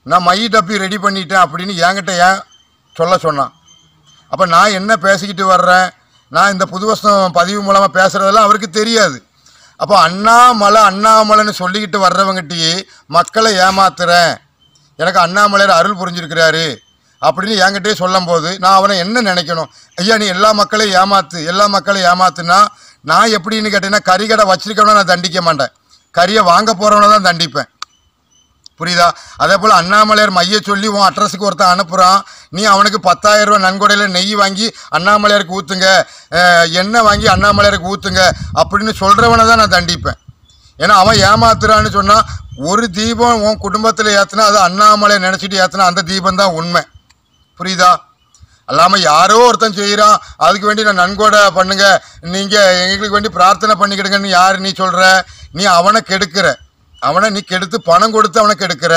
நான் my டப்பி ready பண்ணிட்டேன் அப்படின்னு என்கிட்ட ஏன் சொல்ல சொன்னான் அப்போ நான் என்ன பேசிக்கிட்டு வர்றேன் நான் இந்த புது வருஷம் பதிவு மூலமாக பேசுகிறதெல்லாம் அவருக்கு தெரியாது அப்போ அண்ணாமலை அண்ணாமலைன்னு சொல்லிக்கிட்டு வர்றவங்ககிட்டயே மக்களை ஏமாத்துறேன் எனக்கு அண்ணாமலையார் அருள் புரிஞ்சிருக்கிறாரு அப்படின்னு என்கிட்டயே சொல்லும்போது நான் அவனை என்ன நினைக்கணும் ஐயா நீ எல்லா மக்களையும் ஏமாத்து எல்லா மக்களையும் ஏமாத்துனா நான் எப்படின்னு கேட்டீங்கன்னா கறிக்கடை வச்சிருக்கவன நான் தண்டிக்க மாட்டேன் கறியை வாங்க போகிறவனை தான் தண்டிப்பேன் புரியுதா அதே போல் அண்ணாமலையார் மைய சொல்லி உன் அட்ரஸுக்கு ஒருத்தன் அனுப்புகிறான் நீ அவனுக்கு பத்தாயிரம் ரூபா நன்கொடையில் நெய் வாங்கி அண்ணாமலையாருக்கு ஊற்றுங்க அஹ், எண்ணெய் வாங்கி அண்ணாமலையாருக்கு ஊற்றுங்க அப்படின்னு சொல்கிறவனை தான் நான் தண்டிப்பேன் ஏன்னா அவன் ஏமாத்துறான்னு சொன்னால் ஒரு தீபம் உன் குடும்பத்தில் ஏற்றுனா அது அண்ணாமலை நினச்சிட்டு ஏற்றுனா அந்த தீபம் தான் உண்மை புரியுதா அல்லாமல் யாரோ ஒருத்தன் செய்கிறான் அதுக்கு வேண்டி நான் நன்கொடை பண்ணுங்க நீங்கள் எங்களுக்கு வேண்டி பிரார்த்தனை பண்ணிக்கிடுங்கன்னு யார் நீ சொல்கிற நீ அவனை கெடுக்கிற அவனை நீ கெடுத்து பணம் கொடுத்து அவனை கெடுக்கிற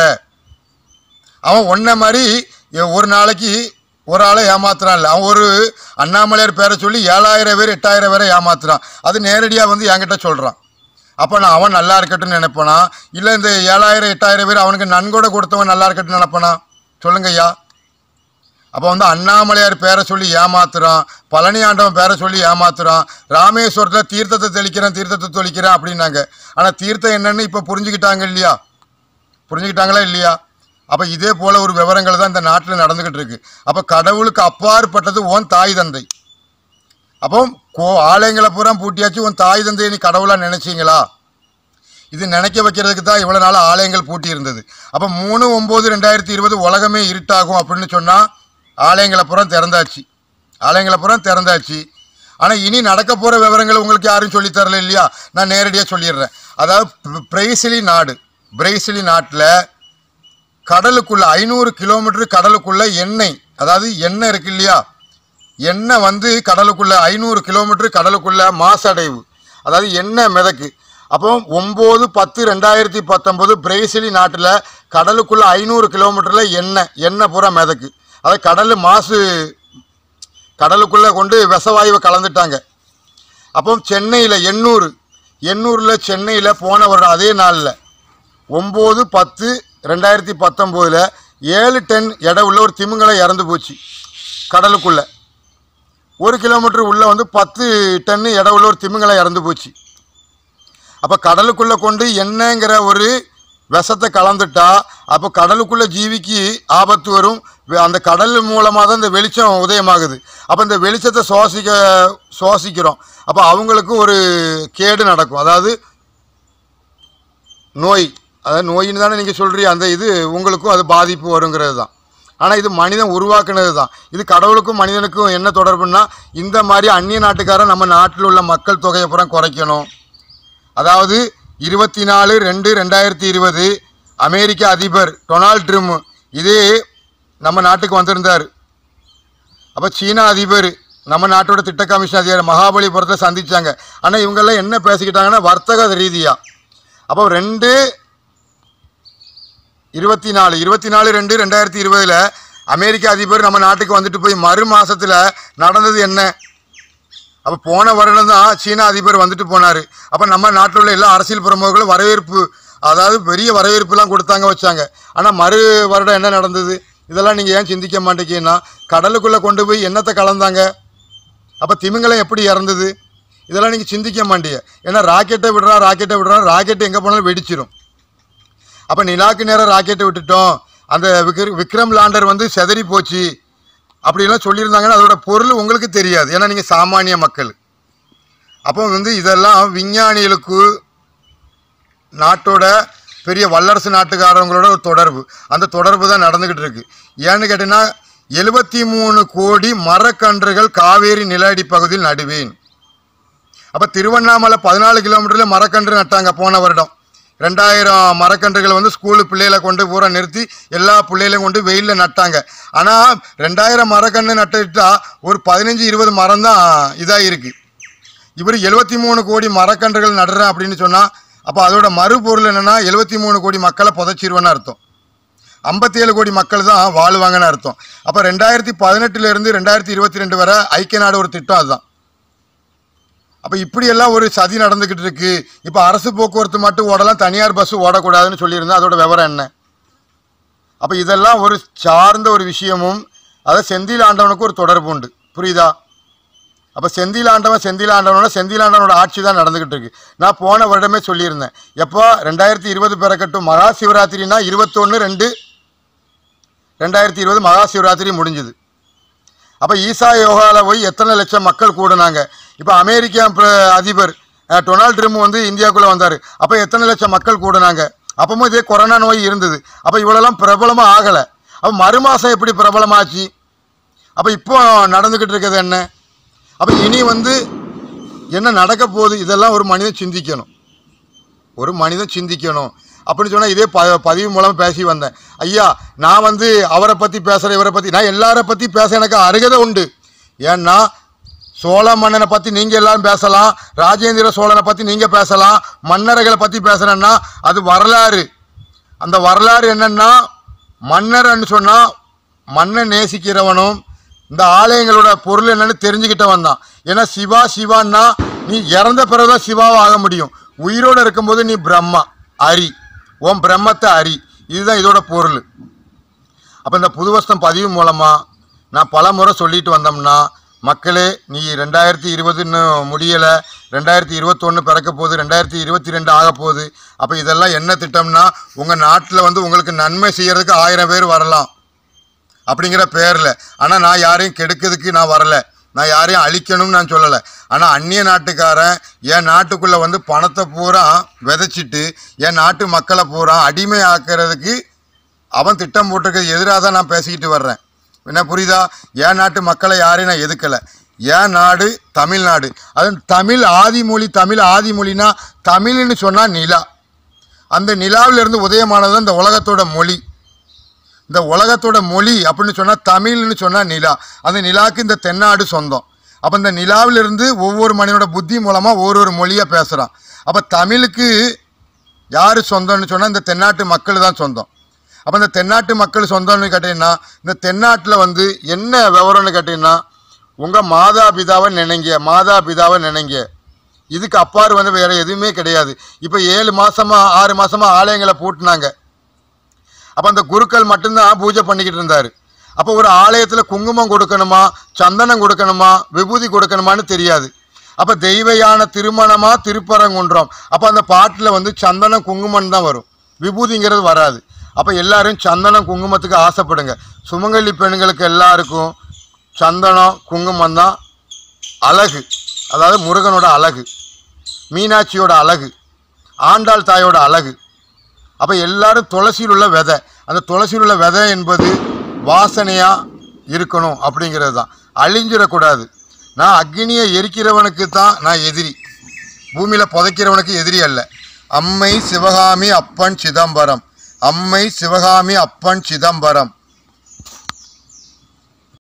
அவன் ஒன்றை மாதிரி எ- ஒரு நாளைக்கு ஒரு ஆளை ஏமாத்துறான்ல அவன் ஒரு அண்ணாமலையார் பேரை சொல்லி ஏழாயிரம் பேர் எட்டாயிரம் பேரை ஏமாத்துறான் அது நேரடியாக வந்து என்கிட்ட சொல்கிறான் அப்போ நான் அவன் நல்லா இருக்கட்டும்னு நினைப்பனா இல்லை இந்த ஏழாயிரம் எட்டாயிரம் பேர் அவனுக்கு நன்கொடை கொடுத்தவன் நல்லா இருக்கட்டும்னு நினைப்பனா சொல்லுங்க ஐயா அப்போ வந்து அண்ணாமலையார் பேரை சொல்லி ஏமாத்துறான் பழனி ஆண்டவன் பேரை சொல்லி ஏமாத்துறான் ராமேஸ்வரத்தில் தீர்த்தத்தை தெளிக்கிறேன் தீர்த்தத்தை தெளிக்கிறேன் அப்படின்னாங்க ஆனால் தீர்த்தம் என்னன்னு இப்போ புரிஞ்சுக்கிட்டாங்க இல்லையா புரிஞ்சுக்கிட்டாங்களா இல்லையா அப்போ இதே போல ஒரு விவரங்கள் தான் இந்த நாட்டில் நடந்துக்கிட்டு இருக்கு அப்போ கடவுளுக்கு அப்பாற்பட்டது உன் தாய் தந்தை அப்போ கோ ஆலயங்களை பூரா பூட்டியாச்சு உன் தாய் தந்தையை நீ கடவுளாக நினைச்சீங்களா இது நினைக்க வைக்கிறதுக்கு தான் இவ்வளோ நாள் ஆலயங்கள் பூட்டி இருந்தது அப்போ மூணு ஒம்பது ரெண்டாயிரத்தி இருபது உலகமே இருட்டாகும் அப்படின்னு சொன்னால் ஆலயங்களை புறம் திறந்தாச்சு ஆலயங்களை புறம் திறந்தாச்சு ஆனால் இனி நடக்க போகிற விவரங்கள் உங்களுக்கு யாரும் சொல்லித் தரல இல்லையா நான் நேரடியாக சொல்லிடுறேன் அதாவது பிர- பிரெய்சிலி நாடு பிரெய்சிலி நாட்டில் கடலுக்குள்ள ஐநூறு கிலோமீட்டர் கடலுக்குள்ள எண்ணெய் அதாவது எண்ணெய் இருக்கு இல்லையா எண்ணெய் வந்து கடலுக்குள்ள ஐநூறு கிலோமீட்டர் கடலுக்குள்ள மாசடைவு அதாவது எண்ணெய் மிதக்கு அப்போ ஒம்பது பத்து ரெண்டாயிரத்தி பத்தொம்போது பிரேசிலி நாட்டில் கடலுக்குள்ள ஐநூறு கிலோமீட்டரில் எண்ணெய் எண்ணெய் பூரா மிதக்கு அதாவது கடல் மாசு கடலுக்குள்ளே கொண்டு விஷவாயுவை கலந்துட்டாங்க அப்போ சென்னையில் எண்ணூறு எண்ணூரில் சென்னையில் போன வருடம் அதே நாளில் ஒம்பது பத்து ரெண்டாயிரத்தி பத்தொம்போதில் ஏழு டன் எடை உள்ள ஒரு திமிங்கலம் இறந்து போச்சு கடலுக்குள்ளே ஒரு கிலோமீட்டர் உள்ள வந்து பத்து டன்னு எடை உள்ள ஒரு திமிங்கலம் இறந்து போச்சு அப்போ கடலுக்குள்ளே கொண்டு என்னங்கிற ஒரு விஷத்தை கலந்துட்டா அப்போ கடலுக்குள்ள ஜீவிக்கு ஆபத்து வரும் வெ- அந்த கடல் மூலமாக தான் இந்த வெளிச்சம் உதயமாகுது அப்போ இந்த வெளிச்சத்தை சுவாசிக்க சுவாசிக்கிறோம் அப்போ அவங்களுக்கு ஒரு கேடு நடக்கும் அதாவது நோய் அதாவது நோயின்னு தானே நீங்கள் சொல்கிறீங்க அந்த இது உங்களுக்கும் அது பாதிப்பு வருங்கிறது தான் ஆனால் இது மனிதன் உருவாக்குனது தான் இது கடவுளுக்கும் மனிதனுக்கும் என்ன தொடர்புன்னா இந்த மாதிரி அந்நிய நாட்டுக்காரன் நம்ம நாட்டில் உள்ள மக்கள் தொகையை புறம் குறைக்கணும் அதாவது இருபத்தி நாலு ரெண்டு ரெண்டாயிரத்தி இருபது அமெரிக்க அதிபர் டொனால்ட் ட்ரம்ப் இதே நம்ம நாட்டுக்கு வந்திருந்தார் அப்போ சீனா அதிபர் நம்ம நாட்டோட திட்ட கமிஷன் அதிகாரி மகாபலிபுரத்தை சந்திச்சாங்க ஆனால் இவங்கெல்லாம் என்ன பேசிக்கிட்டாங்கன்னா வர்த்தக ரீதியாக அப்போ ரெண்டு இருபத்தி நாலு இருபத்தி நாலு ரெண்டு ரெண்டாயிரத்தி இருபதில் அமெரிக்க அதிபர் நம்ம நாட்டுக்கு வந்துட்டு போய் மறு மாசத்துல நடந்தது என்ன அப்போ போன வருடம் தான் சீனா அதிபர் வந்துட்டு போனார் அப்போ நம்ம நாட்டில் உள்ள எல்லா அரசியல் பிரமுகர்களும் வரவேற்பு அதாவது பெரிய வரவேற்புலாம் கொடுத்தாங்க வச்சாங்க ஆனால் மறு வருடம் என்ன நடந்தது இதெல்லாம் நீங்கள் ஏன் சிந்திக்க மாட்டேங்கன்னா கடலுக்குள்ளே கொண்டு போய் என்னத்தை கலந்தாங்க அப்போ திமிங்கலம் எப்படி இறந்தது இதெல்லாம் நீங்கள் சிந்திக்க மாட்டீங்க ஏன்னா ராக்கெட்டை விடுறா ராக்கெட்டை விடுறா ராக்கெட் எங்கே போனாலும் வெடிச்சிரும் அப்போ நிலாக்கு நேரம் ராக்கெட்டை விட்டுட்டோம் அந்த விக்ர விக்ரம் லாண்டர் வந்து செதறி போச்சு அப்படிலாம் சொல்லியிருந்தாங்கன்னா அதோட பொருள் உங்களுக்கு தெரியாது ஏன்னா நீங்கள் சாமானிய மக்கள் அப்போ வந்து இதெல்லாம் விஞ்ஞானிகளுக்கு நாட்டோட பெரிய வல்லரசு நாட்டுக்காரங்களோட ஒரு தொடர்பு அந்த தொடர்பு தான் நடந்துக்கிட்டு இருக்கு ஏன்னு கேட்டிங்கன்னா எழுபத்தி மூணு கோடி மரக்கன்றுகள் காவேரி நிலஅடி பகுதியில் நடுவேன் அப்போ திருவண்ணாமலை பதினாலு கிலோமீட்டரில் மரக்கன்று நட்டாங்க போன வருடம் ரெண்டாயிரம் மரக்கன்றுகள் வந்து ஸ்கூலு பிள்ளைகளை கொண்டு பூரா நிறுத்தி எல்லா பிள்ளைகளையும் கொண்டு வெயிலில் நட்டாங்க ஆனால் ரெண்டாயிரம் மரக்கன்று நட்டுட்டா ஒரு பதினஞ்சு இருபது மரம் தான் இதாக இருக்குது இவர் எழுபத்தி மூணு கோடி மரக்கன்றுகள் நடுறேன் அப்படின்னு சொன்னால் அப்போ அதோட மறுபொருள் என்னென்னா எழுபத்தி மூணு கோடி மக்களை புதைச்சிருவேன்னு அர்த்தம் ஐம்பத்தி ஏழு கோடி மக்கள் தான் வாழுவாங்கன்னு அர்த்தம் அப்போ ரெண்டாயிரத்தி பதினெட்டுலேருந்து ரெண்டாயிரத்தி இருபத்தி ரெண்டு வரை ஐக்கிய நாடு ஒரு திட்டம் அதுதான் அப்போ இப்படியெல்லாம் ஒரு சதி நடந்துக்கிட்டு இருக்கு இப்போ அரசு போக்குவரத்து மட்டும் ஓடலாம் தனியார் பஸ் ஓடக்கூடாதுன்னு சொல்லியிருந்தா அதோட விவரம் என்ன அப்போ இதெல்லாம் ஒரு சார்ந்த ஒரு விஷயமும் அதை செந்தில் ஆண்டவனுக்கு ஒரு தொடர்பு உண்டு புரியுதா அப்போ செந்தில் ஆண்டவன் செந்தில் ஆண்டவனோட செந்தில் ஆண்டவனோட ஆட்சி தான் நடந்துக்கிட்டு இருக்கு நான் போன வருடமே சொல்லியிருந்தேன் எப்போ ரெண்டாயிரத்தி இருபது பிறக்கட்டும் மகா சிவராத்திரினா இருபத்தொன்று ரெண்டு ரெண்டாயிரத்தி இருபது மகா சிவராத்திரி முடிஞ்சுது அப்போ ஈசா யோகாவில் போய் எத்தனை லட்சம் மக்கள் கூடுனாங்க இப்போ அமெரிக்கா பிர- அதிபர் அஹ், டொனால்ட் ட்ரம்ப் வந்து இந்தியாவுக்குள்ளே வந்தார் அப்போ எத்தனை லட்சம் மக்கள் கூடுனாங்க அப்பவும் இதே கொரோனா நோய் இருந்தது அப்போ இவ்வளோலாம் பிரபலமாக ஆகலை அப்போ மறுமாதம் எப்படி பிரபலமாச்சு அப்போ இப்போ நடந்துக்கிட்டு இருக்கிறது என்ன அப்போ இனி வந்து என்ன நடக்க போகுது இதெல்லாம் ஒரு மனிதன் சிந்திக்கணும் ஒரு மனிதன் சிந்திக்கணும் அப்படின்னு சொன்னால் இதே ப பதிவு மூலமாக பேசி வந்தேன் ஐயா நான் வந்து அவரை பற்றி பேசுகிறேன் இவரை பற்றி நான் எல்லாரை பற்றி பேச எனக்கு அருகதை உண்டு ஏன்னா சோழ மன்னனை பற்றி நீங்கள் எல்லாரும் பேசலாம் ராஜேந்திர சோழனை பற்றி நீங்கள் பேசலாம் மன்னர்களை பற்றி பேசுகிறேன்னா அது வரலாறு அந்த வரலாறு என்னன்னா மன்னர்ன்னு சொன்னால் மண்ணை நேசிக்கிறவனும் இந்த ஆலயங்களோட பொருள் என்னன்னு தெரிஞ்சுக்கிட்டவன் தான் ஏன்னா சிவா சிவான்னா நீ இறந்த பிறகுதான் சிவாவா ஆக முடியும் உயிரோடு இருக்கும்போது நீ பிரம்மா அரி உன் பிரம்மத்தை அரி இதுதான் இதோட பொருள் அப்போ இந்த புதுவஸ்தம் பதிவு மூலமாக நான் பல முறை சொல்லிட்டு வந்தோம்னா மக்களே நீ ரெண்டாயிரத்தி இருபதுன்னு முடியலை ரெண்டாயிரத்தி இருபத்தொன்று பிறக்க போகுது ரெண்டாயிரத்தி இருபத்தி ரெண்டு ஆக போகுது அப்போ இதெல்லாம் என்ன திட்டம்னா உங்கள் நாட்டில் வந்து உங்களுக்கு நன்மை செய்யறதுக்கு ஆயிரம் பேர் வரலாம் அப்படிங்கிற பேரில் ஆனால் நான் யாரையும் கெடுக்கிறதுக்கு நான் வரல நான் யாரையும் அழிக்கணும்னு நான் சொல்லலை ஆனால் அந்நிய நாட்டுக்காரன் என் நாட்டுக்குள்ளே வந்து பணத்தை பூரா விதைச்சிட்டு என் நாட்டு மக்களை பூரா அடிமை ஆக்கிறதுக்கு அவன் திட்டம் போட்டிருக்கிறது எதிராக தான் நான் பேசிக்கிட்டு வர்றேன் என்ன புரியுதா என் நாட்டு மக்களை யாரையும் நான் எதுக்கலை என் நாடு தமிழ்நாடு அது தமிழ் ஆதிமொழி தமிழ் ஆதிமொழினா தமிழ்னு சொன்னால் நிலா அந்த நிலாவிலிருந்து உதயமானது இந்த உலகத்தோட மொழி இந்த உலகத்தோட மொழி அப்படின்னு சொன்னால் தமிழ்னு சொன்னால் நிலா அந்த நிலாவுக்கு இந்த தென்னாடு சொந்தம் அப்போ இந்த நிலாவிலிருந்து ஒவ்வொரு மனிதனோட புத்தி மூலமாக ஒரு ஒரு மொழியாக பேசுகிறான் அப்போ தமிழுக்கு யார் சொந்தம்னு சொன்னால் இந்த தென்னாட்டு மக்கள் தான் சொந்தம் அப்போ இந்த தென்னாட்டு மக்கள் சொந்தம்னு கேட்டீங்கன்னா இந்த தென்னாட்டில் வந்து என்ன விவரம்னு கேட்டீங்கன்னா உங்கள் மாதா பிதாவை நினைங்க மாதா பிதாவை நினைங்க இதுக்கு அப்பாறு வந்து வேறு எதுவுமே கிடையாது இப்போ ஏழு மாசமா ஆறு மாசமா ஆலயங்களை பூட்டினாங்க அப்போ அந்த குருக்கள் மட்டும்தான் பூஜை பண்ணிக்கிட்டு இருந்தார் அப்போ ஒரு ஆலயத்தில் குங்குமம் கொடுக்கணுமா சந்தனம் கொடுக்கணுமா விபூதி கொடுக்கணுமான்னு தெரியாது அப்போ தெய்வயான திருமணமா திருப்பரங்குன்றம் அப்போ அந்த பாட்டில் வந்து சந்தனம் குங்குமம் தான் வரும் விபூதிங்கிறது வராது அப்போ எல்லாரும் சந்தனம் குங்குமத்துக்கு ஆசைப்படுங்க சுமங்கலி பெண்களுக்கு எல்லாருக்கும் சந்தனம் குங்குமம் தான் அழகு அதாவது முருகனோட அழகு மீனாட்சியோட அழகு ஆண்டாள் தாயோட அழகு அப்போ எல்லாரும் துளசியில் உள்ள விதை அந்த துளசியில் உள்ள விதை என்பது வாசனையாக இருக்கணும் அப்படிங்கிறது தான் அழிஞ்சிடக்கூடாது நான் அக்னியை எரிக்கிறவனுக்கு தான் நான் எதிரி பூமியில் புதைக்கிறவனுக்கு எதிரி அல்ல அம்மை சிவகாமி அப்பன் சிதம்பரம் அம்மை சிவகாமி அப்பன் சிதம்பரம்